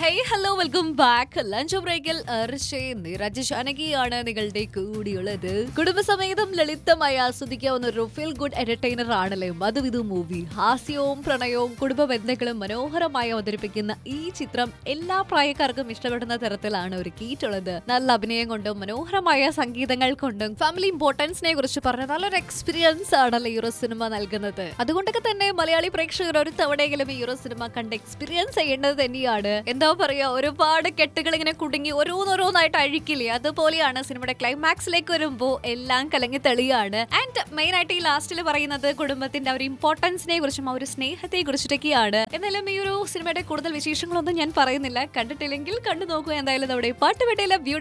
hey hello welcome back lunch ബ്രേക്കിൽ നിരജ് ജാനകിയാണ് നിങ്ങളുടെ കൂടിയുള്ളത് കുടുംബസമേതം ലളിതമായി ആസ്വദിക്കാവുന്ന ഒരു ഫീൽ ഗുഡ് എന്റർടൈനർ ആണല്ലേ മധുവിധു മൂവി ഹാസ്യവും പ്രണയവും കുടുംബ ബന്ധങ്ങളും മനോഹരമായി അവതരിപ്പിക്കുന്ന ഈ ചിത്രം എല്ലാ പ്രായക്കാർക്കും ഇഷ്ടപ്പെടുന്ന തരത്തിലാണ് ഒരുക്കിയിട്ടുള്ളത് നല്ല അഭിനയം കൊണ്ടും മനോഹരമായ സംഗീതങ്ങൾ കൊണ്ടും ഫാമിലി ഇമ്പോർട്ടൻസിനെ കുറിച്ച് പറഞ്ഞ നല്ലൊരു എക്സ്പീരിയൻസ് ആണല്ലോ ഈ ഒരു സിനിമ നൽകുന്നത് അതുകൊണ്ടൊക്കെ തന്നെ മലയാളി പ്രേക്ഷകർ ഒരു തവണയെങ്കിലും ഈ ഒരു സിനിമ കണ്ട് എക്സ്പീരിയൻസ് ചെയ്യേണ്ടത് തന്നെയാണ് എന്താ പറയാ ഒരുപാട് കെട്ടുകൾ ഇങ്ങനെ കുടുങ്ങി ഓരോന്നോരോന്നായിട്ട് അഴിക്കില്ലേ അതുപോലെയാണ് സിനിമയുടെ ക്ലൈമാക്സിലേക്ക് വരുമ്പോൾ എല്ലാം കലങ്ങി തെളിയാണ് ആൻഡ് മെയിൻ ആയിട്ട് ഈ ലാസ്റ്റിൽ പറയുന്നത് കുടുംബത്തിന്റെ ആ ഒരു ഇമ്പോർട്ടൻസിനെ കുറിച്ചും ആ ഒരു സ്നേഹത്തെ കുറിച്ചിട്ടൊക്കെയാണ് എന്നാലും ഈ ഒരു സിനിമയുടെ കൂടുതൽ വിശേഷങ്ങളൊന്നും ഞാൻ പറയുന്നില്ല കണ്ടിട്ടില്ലെങ്കിൽ കണ്ടു നോക്കുക എന്തായാലും നമ്മുടെ പാട്ടുപെട്ടയിലെ